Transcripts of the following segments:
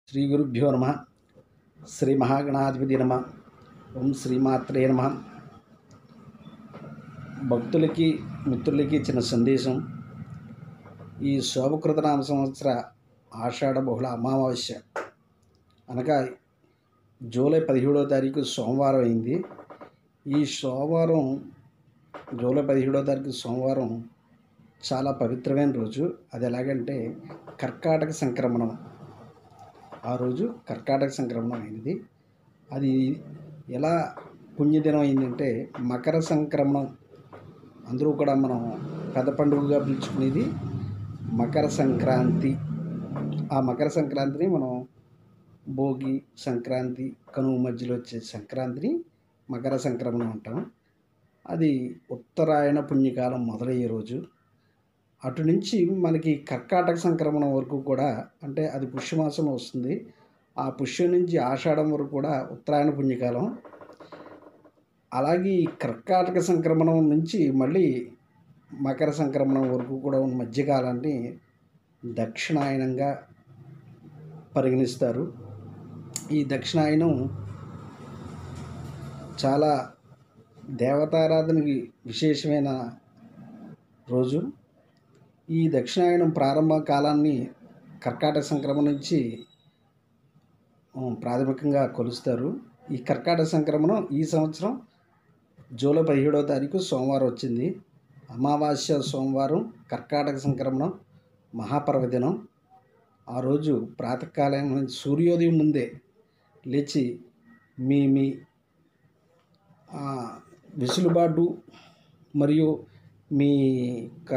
శ్రీ గురుభ్యో నమ శ్రీ మహాగణాధిపతి నమ ఓం శ్రీమాత్రే నమ భక్తులకి మిత్రులకి ఇచ్చిన సందేశం ఈ శోభకృతనామ సంవత్సర ఆషాఢ బహుళ అమావాస్య అనగా జూలై పదిహేడవ తారీఖు సోమవారం అయింది ఈ సోమవారం జూలై పదిహేడవ తారీఖు సోమవారం చాలా పవిత్రమైన రోజు అది ఎలాగంటే కర్కాటక సంక్రమణం ఆ రోజు కర్కాటక సంక్రమణం అయింది అది ఎలా పుణ్యదినం అయిందంటే మకర సంక్రమణం అందరూ కూడా మనం పెద్ద పండుగగా పిలుచుకునేది మకర సంక్రాంతి ఆ మకర సంక్రాంతిని మనం భోగి సంక్రాంతి కనుమ మధ్యలో వచ్చే సంక్రాంతిని మకర సంక్రమణం అంటాం అది ఉత్తరాయణ పుణ్యకాలం మొదలయ్యే రోజు అటు నుంచి మనకి కర్కాటక సంక్రమణం వరకు కూడా అంటే అది పుష్యమాసం వస్తుంది ఆ పుష్యం నుంచి ఆషాఢం వరకు కూడా ఉత్తరాయణ పుణ్యకాలం అలాగే ఈ కర్కాటక సంక్రమణం నుంచి మళ్ళీ మకర సంక్రమణం వరకు కూడా ఉన్న మధ్యకాలాన్ని దక్షిణాయనంగా పరిగణిస్తారు ఈ దక్షిణాయనం చాలా దేవతారాధనకి విశేషమైన రోజు ఈ దక్షిణాయనం ప్రారంభ కాలాన్ని కర్కాటక సంక్రమణ నుంచి ఉమ్, ప్రాథమికంగా కొలుస్తారు ఈ కర్కాటక సంక్రమణం ఈ సంవత్సరం జూలై పదిహేడవ తారీఖు సోమవారం వచ్చింది అమావాస్య సోమవారం కర్కాటక సంక్రమణం మహాపర్వదినం ఆ రోజు ప్రాతకాలం నుంచి సూర్యోదయం ముందే లేచి మీ మీ ఆ, వెసులుబాటు మరియు మీ యొక్క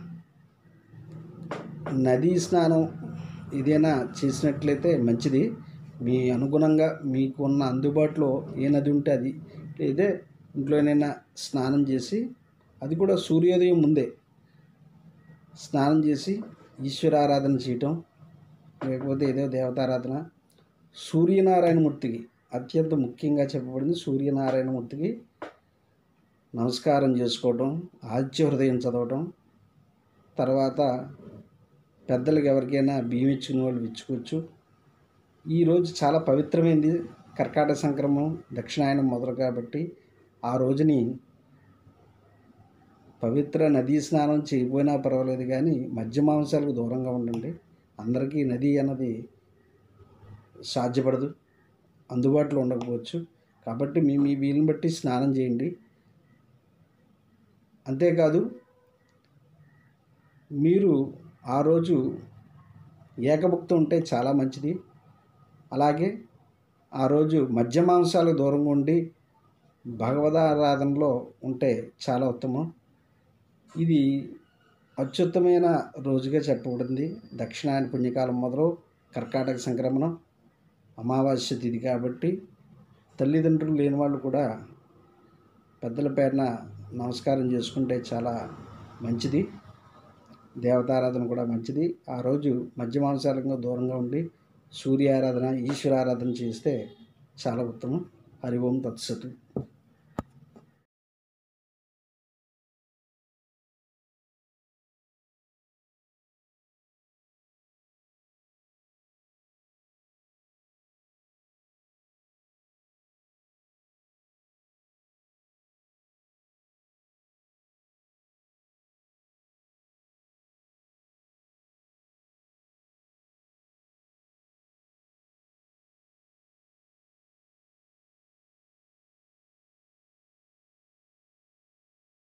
నదీ స్నానం ఏదైనా చేసినట్లయితే మంచిది మీ అనుగుణంగా మీకు ఉన్న అందుబాటులో ఏ నది ఉంటే అది లేదా ఇంట్లోనైనా స్నానం చేసి అది కూడా సూర్యోదయం ముందే స్నానం చేసి ఈశ్వరారాధన చేయటం లేకపోతే ఏదో దేవతారాధన సూర్యనారాయణమూర్తికి అత్యంత ముఖ్యంగా చెప్పబడింది సూర్యనారాయణమూర్తికి నమస్కారం చేసుకోవటం ఆదిత్య హృదయం చదవటం తర్వాత పెద్దలకు ఎవరికైనా బియ్యం ఇచ్చిన వాళ్ళు ఇచ్చుకోవచ్చు ఈరోజు చాలా పవిత్రమైనది కర్కాటక సంక్రమం దక్షిణాయనం మొదలు కాబట్టి ఆ రోజుని పవిత్ర నదీ స్నానం చేయకపోయినా పర్వాలేదు కానీ మద్య మాంసాలకు దూరంగా ఉండండి అందరికీ నది అన్నది సాధ్యపడదు అందుబాటులో ఉండకపోవచ్చు కాబట్టి మీ మీ వీలుని బట్టి స్నానం చేయండి అంతేకాదు మీరు ఆ రోజు ఏకభుక్త ఉంటే చాలా మంచిది అలాగే ఆ రోజు మద్య మాంసాలకు దూరంగా ఉండి భగవదారాధనలో ఉంటే చాలా ఉత్తమం ఇది అత్యుత్తమైన రోజుగా చెప్పబడింది దక్షిణాయన పుణ్యకాలం మొదలు కర్కాటక సంక్రమణం అమావాస్య తిథి కాబట్టి తల్లిదండ్రులు లేని వాళ్ళు కూడా పెద్దల పేరున నమస్కారం చేసుకుంటే చాలా మంచిది దేవతారాధన కూడా మంచిది ఆ రోజు మధ్య మాంసాలకు దూరంగా ఉండి సూర్యారాధన ఈశ్వరారాధన చేస్తే చాలా ఉత్తమం హరి ఓం తత్సతు